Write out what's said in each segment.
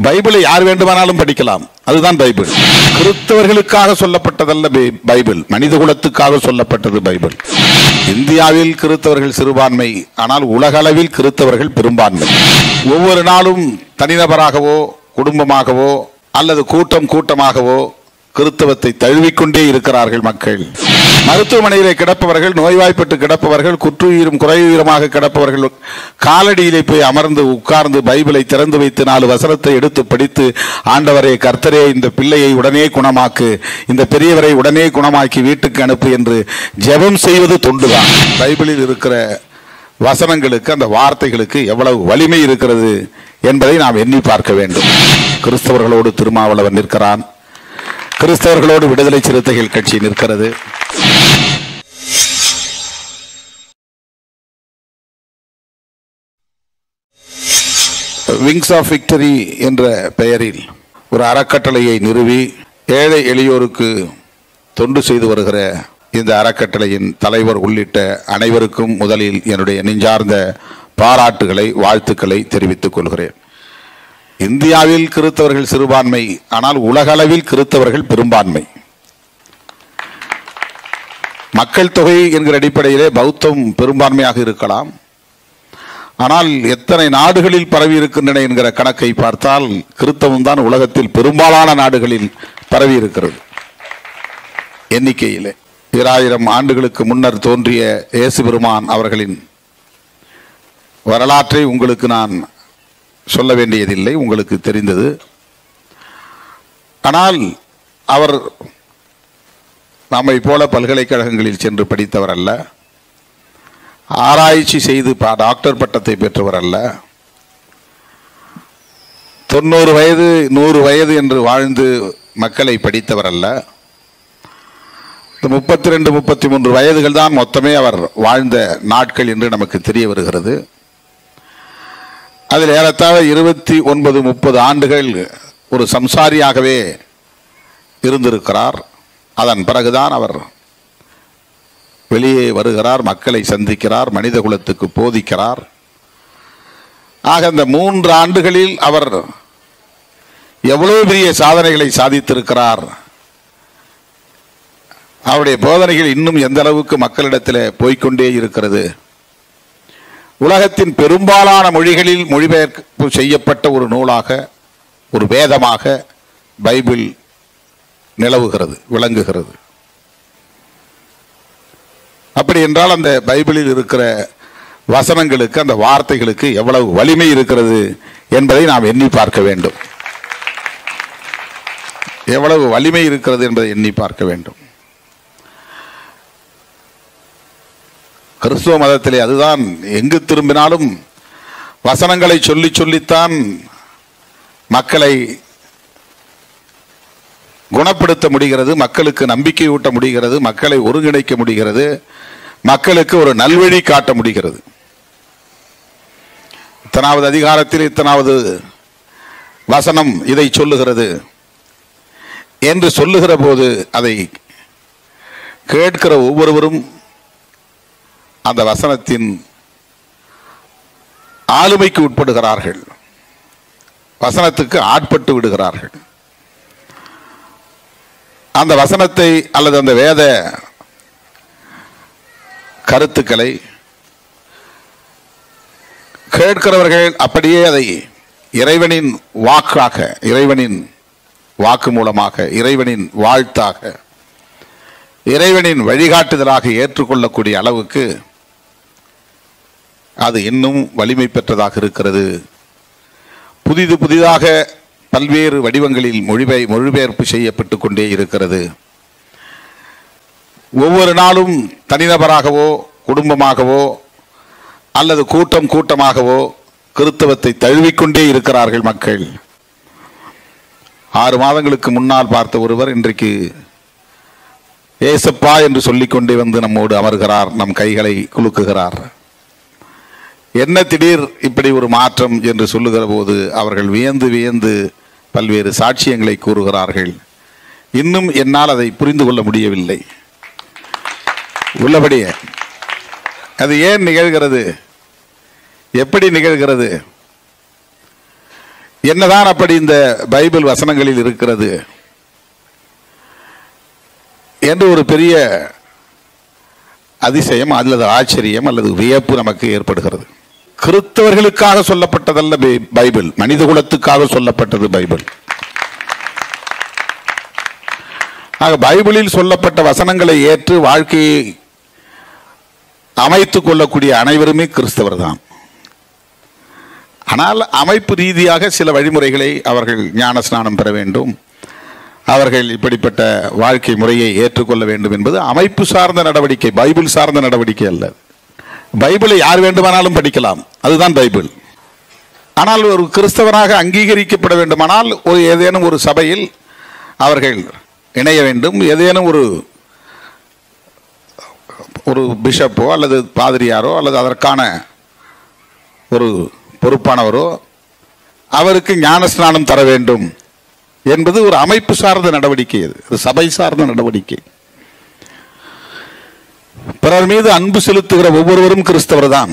பைபிளை யார் வேண்டுமானாலும் படிக்கலாம் அதுதான் பைபிள் கிறிஸ்தவர்களுக்காக சொல்லப்பட்டதல்ல பை- பைபிள் மனித குலத்துக்காக சொல்லப்பட்டது பைபிள் இந்தியாவில் கிறிஸ்தவர்கள் சிறுபான்மை ஆனால் உலகளவில் கிறிஸ்தவர்கள் பெரும்பான்மை ஒவ்வொரு நாளும் தனிநபராகவோ குடும்பமாகவோ அல்லது கூட்டம் கூட்டமாகவோ கிறிஸ்தவத்தை தழுவிக்கொண்டே இருக்கிறார்கள் மக்கள் மருத்துவமனையிலே கிடப்பவர்கள் நோய்வாய்ப்பட்டு கிடப்பவர்கள் குற்றுயிரும் குறையுயிரமாக கிடப்பவர்கள் காலடியிலே போய் அமர்ந்து உட்கார்ந்து பைபிளை திறந்து வைத்து நாலு வசனத்தை எடுத்து படித்து ஆண்டவரே கர்த்தரே இந்த பிள்ளையை உடனே குணமாக்கு இந்த பெரியவரை உடனே குணமாக்கி வீட்டுக்கு அனுப்பு என்று ஜெபம் செய்வது தொண்டுதான் பைபிளில் இருக்கிற வசனங்களுக்கு அந்த வார்த்தைகளுக்கு எவ்வளவு வலிமை இருக்கிறது என்பதை நாம் எண்ணி பார்க்க வேண்டும் கிறிஸ்தவர்களோடு திருமாவளவன் நிற்கிறான் கிறிஸ்தவர்களோடு விடுதலை சிறுத்தைகள் கட்சி நிற்கிறது விங்ஸ் ஆஃப் விக்டரி என்ற பெயரில் ஒரு அறக்கட்டளையை நிறுவி ஏழை எளியோருக்கு தொண்டு செய்து வருகிற இந்த அறக்கட்டளையின் தலைவர் உள்ளிட்ட அனைவருக்கும் முதலில் என்னுடைய நெஞ்சார்ந்த பாராட்டுகளை வாழ்த்துக்களை தெரிவித்துக் கொள்கிறேன் இந்தியாவில் கிறிஸ்தவர்கள் சிறுபான்மை ஆனால் உலகளவில் கிறிஸ்தவர்கள் பெரும்பான்மை மக்கள் தொகை என்கிற அடிப்படையிலே பௌத்தம் பெரும்பான்மையாக இருக்கலாம் ஆனால் எத்தனை நாடுகளில் பரவி இருக்கின்றன என்கிற கணக்கை பார்த்தால் கிறிஸ்தவம் தான் உலகத்தில் பெரும்பாலான நாடுகளில் பரவி இருக்கிறது எண்ணிக்கையிலே ஈராயிரம் ஆண்டுகளுக்கு முன்னர் தோன்றிய இயேசு பெருமான் அவர்களின் வரலாற்றை உங்களுக்கு நான் சொல்ல வேண்டியதில்லை உங்களுக்கு தெரிந்தது ஆனால் அவர் நம்மை போல பல்கலைக்கழகங்களில் சென்று படித்தவர் அல்ல ஆராய்ச்சி செய்து பா- டாக்டர் பட்டத்தை பெற்றவர் அல்ல தொண்ணூறு வயது நூறு வயது என்று வாழ்ந்து மக்களை படித்தவர் அல்ல இந்த முப்பத்தி ரெண்டு முப்பத்தி மூன்று வயதுகள் தான் மொத்தமே அவர் வாழ்ந்த நாட்கள் என்று நமக்கு தெரிய வருகிறது அதில் ஏறத்தாழ இருபத்தி ஒன்பது முப்பது ஆண்டுகள் ஒரு சம்சாரியாகவே இருந்திருக்கிறார் அதன் பிறகுதான் அவர் வெளியே வருகிறார் மக்களை சந்திக்கிறார் மனித குலத்துக்கு போதிக்கிறார் ஆக இந்த மூன்று ஆண்டுகளில் அவர் எவ்வளவு பெரிய சாதனைகளை சாதித்திருக்கிறார் அவருடைய போதனைகள் இன்னும் எந்த அளவுக்கு மக்களிடத்தில் போய்க்கொண்டே இருக்கிறது உலகத்தின் பெரும்பாலான மொழிகளில் மொழிபெயர்ப்பு செய்யப்பட்ட ஒரு நூலாக ஒரு வேதமாக பைபிள் நிலவுகிறது விளங்குகிறது அப்படி என்றால் அந்த பைபிளில் இருக்கிற வசனங்களுக்கு அந்த வார்த்தைகளுக்கு எவ்வளவு வலிமை இருக்கிறது என்பதை நாம் எண்ணி பார்க்க வேண்டும் எவ்வளவு வலிமை இருக்கிறது என்பதை எண்ணி பார்க்க வேண்டும் கிறிஸ்துவ மதத்திலே அதுதான் எங்கு திரும்பினாலும் வசனங்களை சொல்லி சொல்லித்தான் மக்களை குணப்படுத்த முடிகிறது மக்களுக்கு நம்பிக்கை ஊட்ட முடிகிறது மக்களை ஒருங்கிணைக்க முடிகிறது மக்களுக்கு ஒரு நல்வழி காட்ட முடிகிறது இத்தனாவது அதிகாரத்தில் இத்தனாவது வசனம் இதை சொல்லுகிறது என்று சொல்லுகிற போது அதை கேட்கிற ஒவ்வொருவரும் அந்த வசனத்தின் ஆளுமைக்கு உட்படுகிறார்கள் வசனத்துக்கு ஆட்பட்டு விடுகிறார்கள் அந்த வசனத்தை அல்லது அந்த வேத கருத்துக்களை கேட்கிறவர்கள் அப்படியே அதை இறைவனின் வாக்காக இறைவனின் வாக்கு மூலமாக இறைவனின் வாழ்த்தாக இறைவனின் வழிகாட்டுதலாக ஏற்றுக்கொள்ளக்கூடிய அளவுக்கு அது இன்னும் வலிமை பெற்றதாக இருக்கிறது புதிது புதிதாக பல்வேறு வடிவங்களில் மொழிபெய் மொழிபெயர்ப்பு செய்யப்பட்டு கொண்டே இருக்கிறது ஒவ்வொரு நாளும் தனிநபராகவோ குடும்பமாகவோ அல்லது கூட்டம் கூட்டமாகவோ கிறித்தவத்தை தழுவிக்கொண்டே இருக்கிறார்கள் மக்கள் ஆறு மாதங்களுக்கு முன்னால் பார்த்த ஒருவர் இன்றைக்கு ஏசப்பா என்று சொல்லிக்கொண்டே வந்து நம்மோடு அமர்கிறார் நம் கைகளை குலுக்குகிறார் என்ன திடீர் இப்படி ஒரு மாற்றம் என்று சொல்லுகிற போது அவர்கள் வியந்து வியந்து பல்வேறு சாட்சியங்களை கூறுகிறார்கள் இன்னும் என்னால் அதை புரிந்து கொள்ள முடியவில்லை உள்ளபடியே அது ஏன் நிகழ்கிறது எப்படி நிகழ்கிறது என்னதான் அப்படி இந்த பைபிள் வசனங்களில் இருக்கிறது என்று ஒரு பெரிய அதிசயம் அல்லது ஆச்சரியம் அல்லது வியப்பு நமக்கு ஏற்படுகிறது கிறிஸ்தவர்களுக்காக சொல்லப்பட்டதல்ல பை- பைபிள் மனித குலத்துக்காக சொல்லப்பட்டது பைபிள் ஆக பைபிளில் சொல்லப்பட்ட வசனங்களை ஏற்று வாழ்க்கையை அமைத்துக் கொள்ளக்கூடிய அனைவருமே கிறிஸ்தவர் தான் ஆனால் அமைப்பு ரீதியாக சில வழிமுறைகளை அவர்கள் ஞான ஸ்நானம் பெற வேண்டும் அவர்கள் இப்படிப்பட்ட வாழ்க்கை முறையை ஏற்றுக்கொள்ள வேண்டும் என்பது அமைப்பு சார்ந்த நடவடிக்கை பைபிள் சார்ந்த நடவடிக்கை அல்ல பைபிளை யார் வேண்டுமானாலும் படிக்கலாம் அதுதான் பைபிள் ஆனால் ஒரு கிறிஸ்தவராக அங்கீகரிக்கப்பட வேண்டுமானால் ஒரு ஏதேனும் ஒரு சபையில் அவர்கள் இணைய வேண்டும் ஏதேனும் ஒரு ஒரு பிஷப்போ அல்லது பாதிரியாரோ அல்லது அதற்கான ஒரு பொறுப்பானவரோ அவருக்கு ஞானஸ்நானம் தர வேண்டும் என்பது ஒரு அமைப்பு சார்ந்த நடவடிக்கை அது அது சபை சார்ந்த நடவடிக்கை பிறர் மீது அன்பு செலுத்துகிற ஒவ்வொருவரும் கிறிஸ்தவர் தான்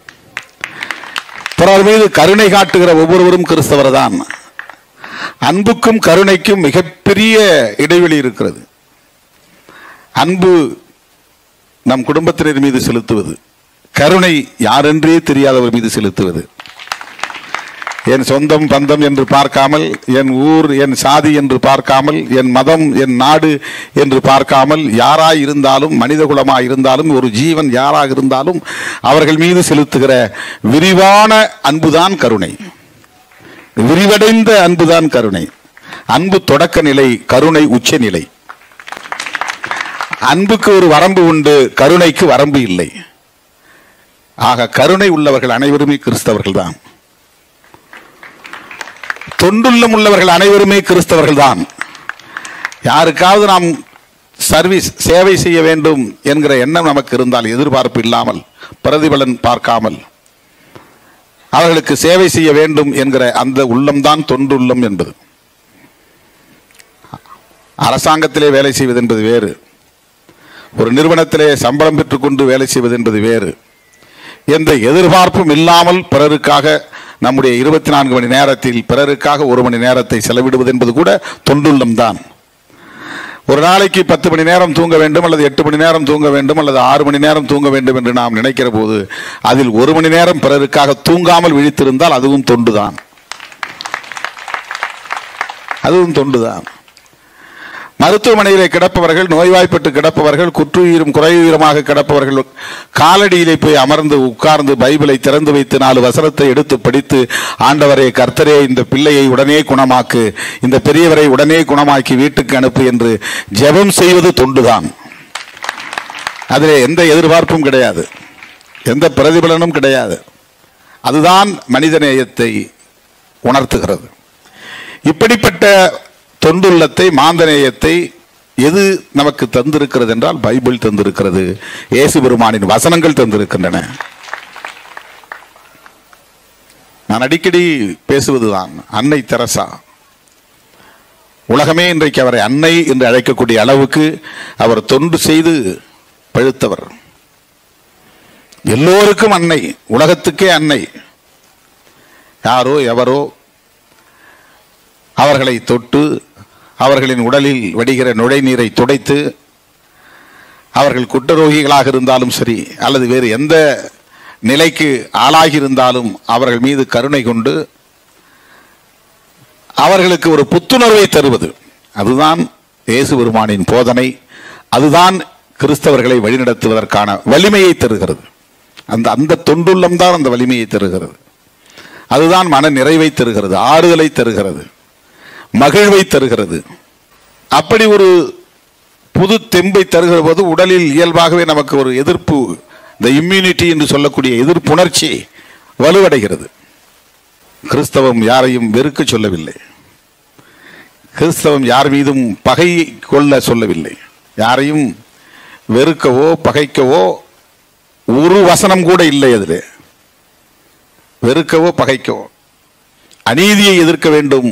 பிறர் மீது கருணை காட்டுகிற ஒவ்வொருவரும் கிறிஸ்தவர் தான் அன்புக்கும் கருணைக்கும் மிகப்பெரிய இடைவெளி இருக்கிறது அன்பு நம் குடும்பத்தினர் மீது செலுத்துவது கருணை யாரென்றே தெரியாதவர் மீது செலுத்துவது என் சொந்தம் பந்தம் என்று பார்க்காமல் என் ஊர் என் சாதி என்று பார்க்காமல் என் மதம் என் நாடு என்று பார்க்காமல் யாராய் இருந்தாலும் மனித குலமாய் இருந்தாலும் ஒரு ஜீவன் யாராக இருந்தாலும் அவர்கள் மீது செலுத்துகிற விரிவான அன்புதான் கருணை விரிவடைந்த அன்புதான் கருணை அன்பு தொடக்க நிலை கருணை உச்ச நிலை அன்புக்கு ஒரு வரம்பு உண்டு கருணைக்கு வரம்பு இல்லை ஆக கருணை உள்ளவர்கள் அனைவருமே கிறிஸ்தவர்கள் தான் தொண்டுள்ளம் உள்ளவர்கள் அனைவருமே கிறிஸ்தவர்கள் தான் யாருக்காவது நாம் சர்வீஸ் சேவை செய்ய வேண்டும் என்கிற எண்ணம் நமக்கு இருந்தால் எதிர்பார்ப்பு இல்லாமல் பிரதிபலன் பார்க்காமல் அவர்களுக்கு சேவை செய்ய வேண்டும் என்கிற அந்த உள்ளம்தான் தொண்டுள்ளம் என்பது அரசாங்கத்திலே வேலை செய்வது என்பது வேறு ஒரு நிறுவனத்திலே சம்பளம் பெற்றுக்கொண்டு வேலை செய்வது என்பது வேறு எந்த எதிர்பார்ப்பும் இல்லாமல் பிறருக்காக நம்முடைய இருபத்தி நான்கு மணி நேரத்தில் பிறருக்காக ஒரு மணி நேரத்தை செலவிடுவது என்பது கூட தொண்டுள்ளம் தான் ஒரு நாளைக்கு பத்து மணி நேரம் தூங்க வேண்டும் அல்லது எட்டு மணி நேரம் தூங்க வேண்டும் அல்லது ஆறு மணி நேரம் தூங்க வேண்டும் என்று நாம் நினைக்கிற போது அதில் ஒரு மணி நேரம் பிறருக்காக தூங்காமல் விழித்திருந்தால் அதுவும் தொண்டுதான் அதுவும் தொண்டுதான் மருத்துவமனையிலே கிடப்பவர்கள் நோய்வாய்ப்பட்டு கிடப்பவர்கள் குற்றுயிரும் குறையுயிரமாக கிடப்பவர்கள் காலடியிலே போய் அமர்ந்து உட்கார்ந்து பைபிளை திறந்து வைத்து நாலு வசனத்தை எடுத்து படித்து ஆண்டவரே கர்த்தரே இந்த பிள்ளையை உடனே குணமாக்கு இந்த பெரியவரை உடனே குணமாக்கி வீட்டுக்கு அனுப்பு என்று ஜெபம் செய்வது தொண்டுதான் அதிலே எந்த எதிர்பார்ப்பும் கிடையாது எந்த பிரதிபலனும் கிடையாது அதுதான் மனிதநேயத்தை உணர்த்துகிறது இப்படிப்பட்ட தொண்டுள்ளத்தை மாந்தநேயத்தை எது நமக்கு தந்திருக்கிறது என்றால் பைபிள் தந்திருக்கிறது இயேசு பெருமானின் வசனங்கள் தந்திருக்கின்றன நான் அடிக்கடி பேசுவதுதான் அன்னை தெரசா உலகமே இன்றைக்கு அவரை அன்னை என்று அழைக்கக்கூடிய அளவுக்கு அவர் தொண்டு செய்து பழுத்தவர் எல்லோருக்கும் அன்னை உலகத்துக்கே அன்னை யாரோ எவரோ அவர்களை தொட்டு அவர்களின் உடலில் வடிகிற நுழைநீரை துடைத்து அவர்கள் குற்றரோகிகளாக இருந்தாலும் சரி அல்லது வேறு எந்த நிலைக்கு ஆளாகி இருந்தாலும் அவர்கள் மீது கருணை கொண்டு அவர்களுக்கு ஒரு புத்துணர்வை தருவது அதுதான் இயேசு பெருமானின் போதனை அதுதான் கிறிஸ்தவர்களை வழிநடத்துவதற்கான வலிமையை தருகிறது அந்த அந்த தொண்டுள்ளம் தான் அந்த வலிமையை தருகிறது அதுதான் மன நிறைவை தருகிறது ஆறுதலை தருகிறது மகிழ்வை தருகிறது அப்படி ஒரு புது தெம்பை தருகிற போது உடலில் இயல்பாகவே நமக்கு ஒரு எதிர்ப்பு இந்த இம்யூனிட்டி என்று சொல்லக்கூடிய எதிர்ப்புணர்ச்சி வலுவடைகிறது கிறிஸ்தவம் யாரையும் வெறுக்க சொல்லவில்லை கிறிஸ்தவம் யார் மீதும் பகை கொள்ள சொல்லவில்லை யாரையும் வெறுக்கவோ பகைக்கவோ ஒரு வசனம் கூட இல்லை அதில் வெறுக்கவோ பகைக்கவோ அநீதியை எதிர்க்க வேண்டும்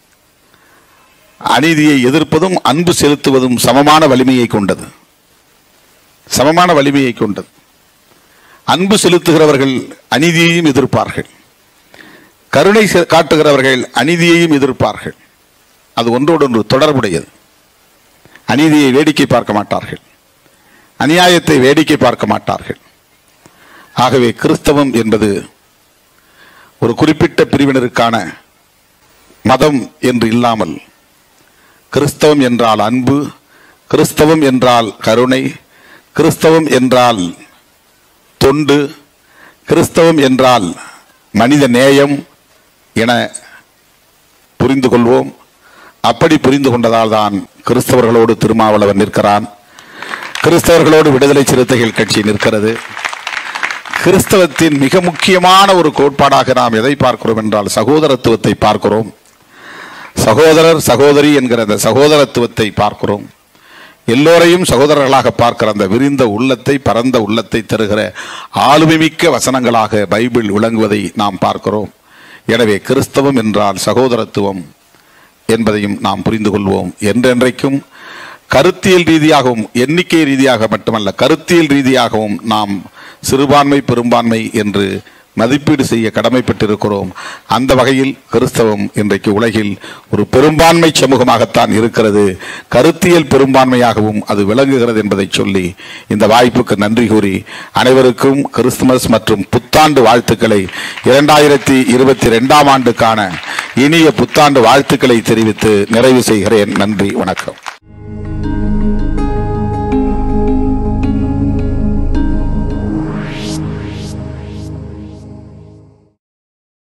அநீதியை எதிர்ப்பதும் அன்பு செலுத்துவதும் சமமான வலிமையை கொண்டது சமமான வலிமையை கொண்டது அன்பு செலுத்துகிறவர்கள் அநீதியையும் எதிர்ப்பார்கள் கருணை செ- காட்டுகிறவர்கள் அநீதியையும் எதிர்ப்பார்கள் அது ஒன்றோடொன்று தொடர்புடையது அநீதியை வேடிக்கை பார்க்க மாட்டார்கள் அநியாயத்தை வேடிக்கை பார்க்க மாட்டார்கள் ஆகவே கிறிஸ்தவம் என்பது ஒரு குறிப்பிட்ட பிரிவினருக்கான மதம் என்று இல்லாமல் கிறிஸ்தவம் என்றால் அன்பு கிறிஸ்தவம் என்றால் கருணை கிறிஸ்தவம் என்றால் தொண்டு கிறிஸ்தவம் என்றால் மனித நேயம் என புரிந்து கொள்வோம் அப்படி புரிந்து கொண்டதால் தான் கிறிஸ்தவர்களோடு திருமாவளவன் நிற்கிறான் கிறிஸ்தவர்களோடு விடுதலை சிறுத்தைகள் கட்சி நிற்கிறது கிறிஸ்தவத்தின் மிக முக்கியமான ஒரு கோட்பாடாக நாம் எதை பார்க்கிறோம் என்றால் சகோதரத்துவத்தை பார்க்கிறோம் சகோதரர் சகோதரி என்கிற அந்த சகோதரத்துவத்தை பார்க்கிறோம் எல்லோரையும் சகோதரர்களாக பார்க்கிற அந்த விரிந்த உள்ளத்தை பரந்த உள்ளத்தை தருகிற ஆளுமைமிக்க வசனங்களாக பைபிள் விளங்குவதை நாம் பார்க்கிறோம் எனவே கிறிஸ்தவம் என்றால் சகோதரத்துவம் என்பதையும் நாம் புரிந்து கொள்வோம் என்றென்றைக்கும் கருத்தியல் ரீதியாகவும் எண்ணிக்கை ரீதியாக மட்டுமல்ல கருத்தியல் ரீதியாகவும் நாம் சிறுபான்மை பெரும்பான்மை என்று மதிப்பீடு செய்ய கடமைப்பட்டிருக்கிறோம் அந்த வகையில் கிறிஸ்தவம் இன்றைக்கு உலகில் ஒரு பெரும்பான்மை சமூகமாகத்தான் இருக்கிறது கருத்தியல் பெரும்பான்மையாகவும் அது விளங்குகிறது என்பதை சொல்லி இந்த வாய்ப்புக்கு நன்றி கூறி அனைவருக்கும் கிறிஸ்துமஸ் மற்றும் புத்தாண்டு வாழ்த்துக்களை இரண்டாயிரத்தி இருபத்தி ரெண்டாம் ஆண்டுக்கான இனிய புத்தாண்டு வாழ்த்துக்களை தெரிவித்து நிறைவு செய்கிறேன் நன்றி வணக்கம்